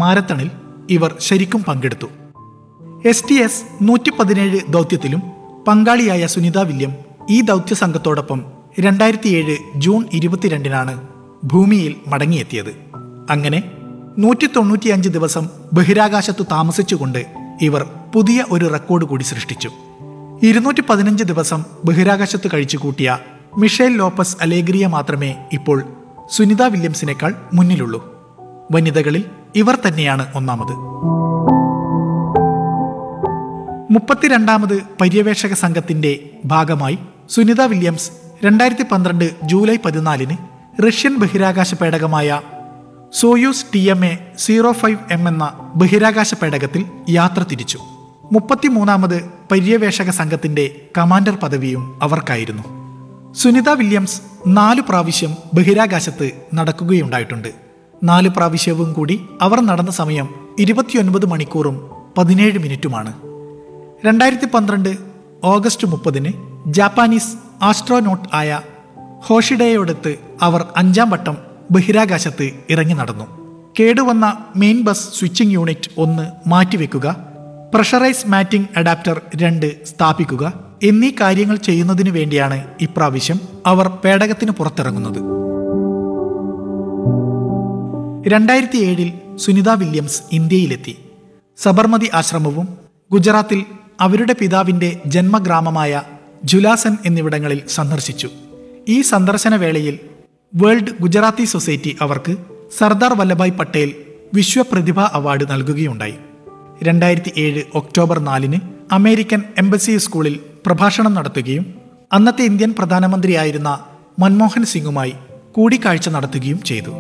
മാരത്തണിൽ ഇവർ ശരിക്കും പങ്കെടുത്തു എസ് ടി എസ് നൂറ്റി പതിനേഴ് ദൗത്യത്തിലും പങ്കാളിയായ സുനിത വില്യം ഈ ദൗത്യ സംഘത്തോടൊപ്പം രണ്ടായിരത്തി ഏഴ് ജൂൺ ഇരുപത്തിരണ്ടിനാണ് ഭൂമിയിൽ മടങ്ങിയെത്തിയത് അങ്ങനെ നൂറ്റി തൊണ്ണൂറ്റിയഞ്ച് ദിവസം ബഹിരാകാശത്തു താമസിച്ചുകൊണ്ട് ഇവർ പുതിയ ഒരു റെക്കോർഡ് കൂടി സൃഷ്ടിച്ചു ഇരുന്നൂറ്റി പതിനഞ്ച് ദിവസം ബഹിരാകാശത്ത് കഴിച്ചു കൂട്ടിയ മിഷേൽ ലോപ്പസ് അലേഗ്രിയ മാത്രമേ ഇപ്പോൾ സുനിത വില്യംസിനേക്കാൾ മുന്നിലുള്ളൂ വനിതകളിൽ ഇവർ തന്നെയാണ് ഒന്നാമത് മുപ്പത്തിരണ്ടാമത് പര്യവേഷക സംഘത്തിന്റെ ഭാഗമായി സുനിത വില്യംസ് രണ്ടായിരത്തി പന്ത്രണ്ട് ജൂലൈ പതിനാലിന് റഷ്യൻ ബഹിരാകാശ പേടകമായ Soyuz T M A zero five M എന്ന ബഹിരാകാശ പേടകത്തിൽ യാത്ര തിരിച്ചു മുപ്പത്തിമൂന്നാമത് പര്യവേഷക സംഘത്തിന്റെ കമാൻഡർ പദവിയും അവർക്കായിരുന്നു സുനിത വില്യംസ് നാലു പ്രാവശ്യം ബഹിരാകാശത്ത് നടക്കുകയുണ്ടായിട്ടുണ്ട് നാല് പ്രാവശ്യവും കൂടി അവർ നടന്ന സമയം ഇരുപത്തിയൊൻപത് മണിക്കൂറും പതിനേഴ് മിനിറ്റുമാണ് രണ്ടായിരത്തി പന്ത്രണ്ട് ഓഗസ്റ്റ് മുപ്പതിന് ജാപ്പാനീസ് ആസ്ട്രോനോട്ട് ആയ ഹോഷിഡയോടത്ത് അവർ അഞ്ചാം വട്ടം ബഹിരാകാശത്ത് ഇറങ്ങി നടന്നു കേടുവന്ന മെയിൻ ബസ് സ്വിച്ചിംഗ് യൂണിറ്റ് ഒന്ന് മാറ്റിവെക്കുക പ്രഷറൈസ് മാറ്റിംഗ് അഡാപ്റ്റർ രണ്ട് സ്ഥാപിക്കുക എന്നീ കാര്യങ്ങൾ ചെയ്യുന്നതിനു വേണ്ടിയാണ് ഇപ്രാവശ്യം അവർ പേടകത്തിന് പുറത്തിറങ്ങുന്നത് രണ്ടായിരത്തി ഏഴിൽ സുനിത വില്യംസ് ഇന്ത്യയിലെത്തി സബർമതി ആശ്രമവും ഗുജറാത്തിൽ അവരുടെ പിതാവിന്റെ ജന്മഗ്രാമമായ ജുലാസൻ എന്നിവിടങ്ങളിൽ സന്ദർശിച്ചു ഈ സന്ദർശന വേളയിൽ വേൾഡ് ഗുജറാത്തി സൊസൈറ്റി അവർക്ക് സർദാർ വല്ലഭായ് പട്ടേൽ വിശ്വപ്രതിഭ അവാർഡ് നൽകുകയുണ്ടായി രണ്ടായിരത്തി ഏഴ് ഒക്ടോബർ നാലിന് അമേരിക്കൻ എംബസി സ്കൂളിൽ പ്രഭാഷണം നടത്തുകയും അന്നത്തെ ഇന്ത്യൻ പ്രധാനമന്ത്രിയായിരുന്ന മൻമോഹൻ സിംഗുമായി കൂടിക്കാഴ്ച നടത്തുകയും ചെയ്തു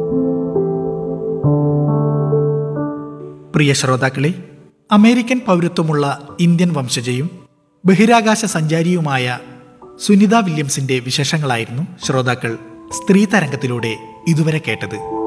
പ്രിയ ശ്രോതാക്കളെ അമേരിക്കൻ പൗരത്വമുള്ള ഇന്ത്യൻ വംശജയും ബഹിരാകാശ സഞ്ചാരിയുമായ സുനിത വില്യംസിന്റെ വിശേഷങ്ങളായിരുന്നു ശ്രോതാക്കൾ സ്ത്രീ തരംഗത്തിലൂടെ ഇതുവരെ കേട്ടത്